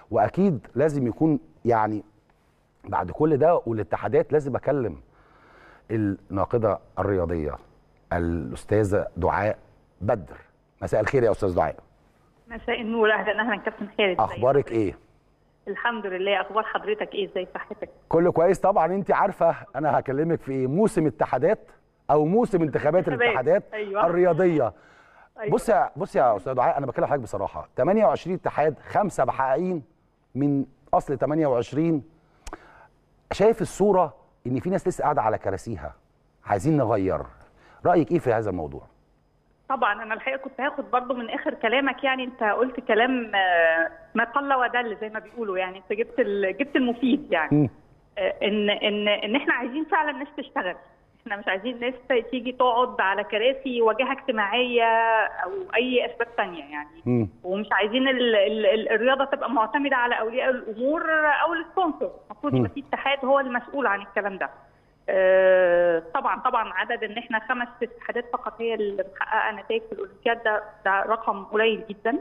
واكيد لازم يكون يعني بعد كل ده والاتحادات لازم اكلم الناقده الرياضيه الاستاذه دعاء بدر مساء الخير يا استاذ دعاء مساء النور اهلا اهلا كابتن خالد اخبارك ايه الحمد لله اخبار حضرتك ايه ازاي صحتك كله كويس طبعا انت عارفه انا هكلمك في موسم اتحادات او موسم انتخابات الاتحادات أيوة. الرياضيه أيوة. بص يا بص يا استاذ دعاء انا بكلم حضرتك بصراحه 28 اتحاد خمسه محققين من اصل 28 شايف الصوره ان في ناس لسه قاعده على كراسيها عايزين نغير رايك ايه في هذا الموضوع طبعا انا الحقيقه كنت هاخد برضو من اخر كلامك يعني انت قلت كلام آه، ما قل ودل زي ما بيقولوا يعني انت جبت ال- جبت المفيد يعني مم. آه، ان ان ان احنا عايزين فعلا ناس تشتغل احنا مش عايزين ناس تيجي تقعد على كراسي واجهه اجتماعيه او اي اسباب تانية يعني مم. ومش عايزين ال ال ال الرياضه تبقى معتمده على اولياء الامور او السبونسر المفروض يبقى في اتحاد هو المسؤول عن الكلام ده آه، طبعا طبعا عدد ان احنا خمس اتحادات فقط هي اللي محققه نتائج في الاولمبياد ده ده رقم قليل جدا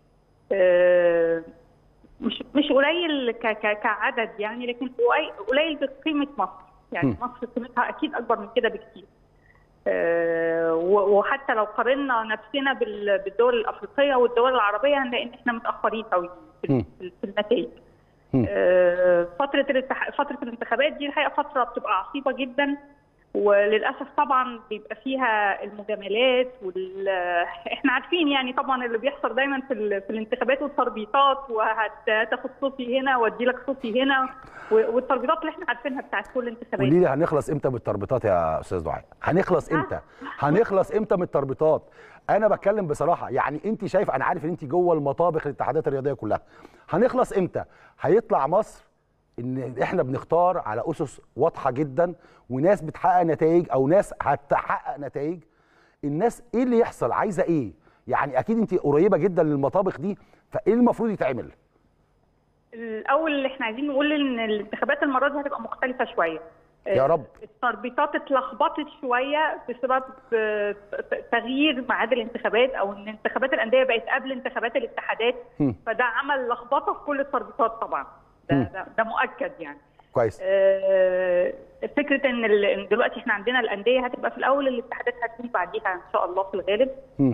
آه، مش مش قليل ك ك كعدد يعني لكن قليل- قليل بقيمه مصر يعني م. مصر قيمتها اكيد اكبر من كده بكتير آه، و- وحتى لو قارنا نفسنا بال- بالدول الافريقيه والدول العربيه هنلاقي ان احنا متاخرين قوي في م. ال- في ال- في النتائج م. آه، فتره الاتح... فتره الانتخابات دي الحقيقه فتره بتبقى عصيبه جدا وللاسف طبعا بيبقى فيها المجاملات وال احنا عارفين يعني طبعا اللي بيحصل دايما في, ال... في الانتخابات والتربيطات وهتاخد صوتي هنا وادي لك صوتي هنا و- والتربيطات اللي احنا عارفينها بتاعت كل الانتخابات قولي لي هنخلص امتى من التربيطات يا استاذ دعاء هنخلص امتى هنخلص امتى من التربيطات انا بتكلم بصراحه يعني انت شايف انا عارف ان انت جوه المطابخ الاتحادات الرياضيه كلها هنخلص امتى هيطلع مصر ان احنا بنختار على اسس واضحه جدا وناس بتحقق نتائج او ناس هتحقق نتائج الناس ايه اللي يحصل عايزه ايه يعني اكيد انت قريبه جدا للمطابخ دي فايه المفروض يتعمل الاول اللي احنا عايزين نقول ان الانتخابات المره دي هتبقى مختلفه شويه يا رب. التربيطات اتلخبطت شويه بسبب آه، تغيير ميعاد الانتخابات او ان انتخابات الانديه بقت قبل انتخابات الاتحادات هم. فده عمل لخبطه في كل التربيطات طبعا ده, هم. ده, ده مؤكد يعني كويس آه، فكره ان ال- إن دلوقتي احنا عندنا الانديه هتبقى في الاول الاتحادات هتكون بعديها ان شاء الله في الغالب هم.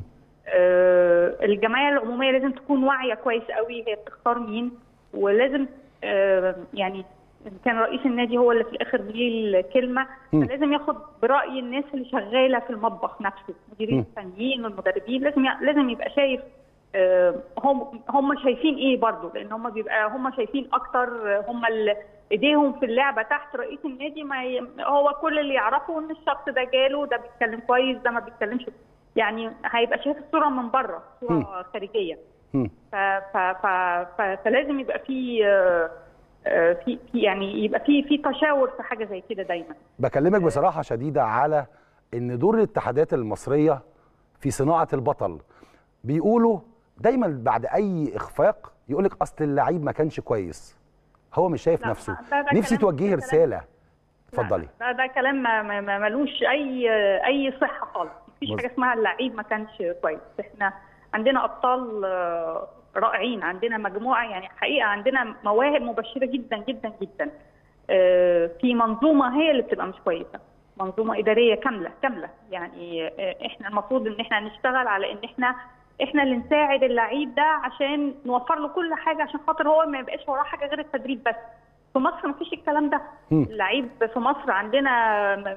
آه، الجمعيه العموميه لازم تكون واعيه كويس قوي هي بتختار مين ولازم آه، يعني إن كان رئيس النادي هو اللي في الاخر ليه الكلمه مم. فلازم ياخد براي الناس اللي شغاله في المطبخ نفسه المديرين مم. الفنيين والمدربين لازم ي- لازم يبقى شايف آه، هم هم شايفين ايه برضه لان هم بيبقى هم شايفين اكتر آه، هم اللي ايديهم في اللعبه تحت رئيس النادي ما ي... هو كل اللي يعرفه ان الشخص ده جاله ده بيتكلم كويس ده ما بيتكلمش يعني هيبقى شايف الصوره من بره صوره خارجيه هم. ف... ف... ف... ف... فلازم يبقى في آه، آه، في في يعني يبقى في في تشاور في حاجه زي كده دايما بكلمك بصراحه شديده على ان دور الاتحادات المصريه في صناعه البطل بيقولوا دايما بعد اي اخفاق يقول لك اصل اللعيب ما كانش كويس هو مش شايف لا، نفسه ده- ده نفسي كلام- توجهي ده كلام- رساله لا، اتفضلي ده ده كلام ما ما- ما ملوش اي اي صحه خالص مفيش مظ- حاجه اسمها اللعيب ما كانش كويس احنا عندنا ابطال آه، رائعين عندنا مجموعه يعني حقيقه عندنا مواهب مبشره جدا جدا جدا آه، في منظومه هي اللي بتبقى مش كويسه منظومه اداريه كامله كامله يعني آه، احنا المفروض ان احنا نشتغل على ان احنا احنا اللي نساعد اللعيب ده عشان نوفر له كل حاجه عشان خاطر هو ما يبقاش وراه حاجه غير التدريب بس في مصر مفيش الكلام ده مم. اللعيب في مصر عندنا م-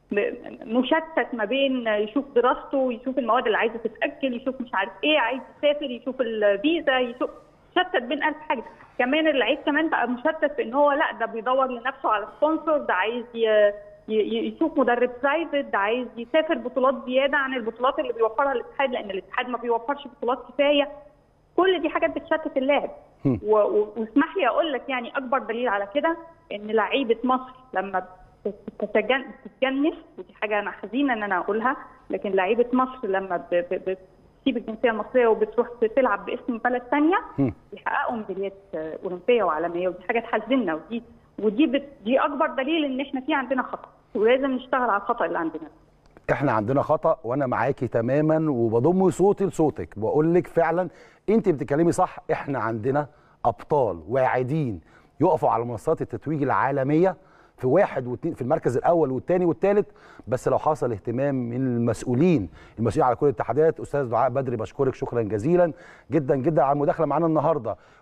م- مشتت ما بين يشوف دراسته يشوف المواد اللي عايزه تتاجل يشوف مش عارف ايه عايز يسافر يشوف الفيزا يشوف مشتت بين ألف حاجه كمان اللعيب كمان بقى مشتت في ان هو لا ده بيدور لنفسه على سبونسر ده عايز ي- ي- يشوف مدرب برايفت ده عايز يسافر بطولات زياده عن البطولات اللي بيوفرها الاتحاد لان الاتحاد ما بيوفرش بطولات كفايه كل دي حاجات بتشتت اللاعب هم. و- و- واسمح لي اقول لك يعني اكبر دليل على كده ان لعيبه مصر لما بتتجن- بتتجنس ودي حاجه انا حزينه ان انا اقولها لكن لعيبه مصر لما ب- ب- بتسيب الجنسيه المصريه وبتروح تلعب باسم بلد ثانيه هم. بيحققوا ميداليات آه، اولمبيه وعالميه ودي حاجه تحزننا ودي ودي بت دي اكبر دليل ان احنا في عندنا خطا ولازم نشتغل على الخطا اللي عندنا احنا عندنا خطا وانا معاكي تماما وبضم صوتي لصوتك بقول لك فعلا انت بتتكلمي صح احنا عندنا ابطال واعدين يقفوا على منصات التتويج العالميه في واحد واثنين في المركز الاول والثاني والثالث بس لو حصل اهتمام من المسؤولين المسؤولين على كل الاتحادات استاذ دعاء بدري بشكرك شكرا جزيلا جدا جدا على المداخله معانا النهارده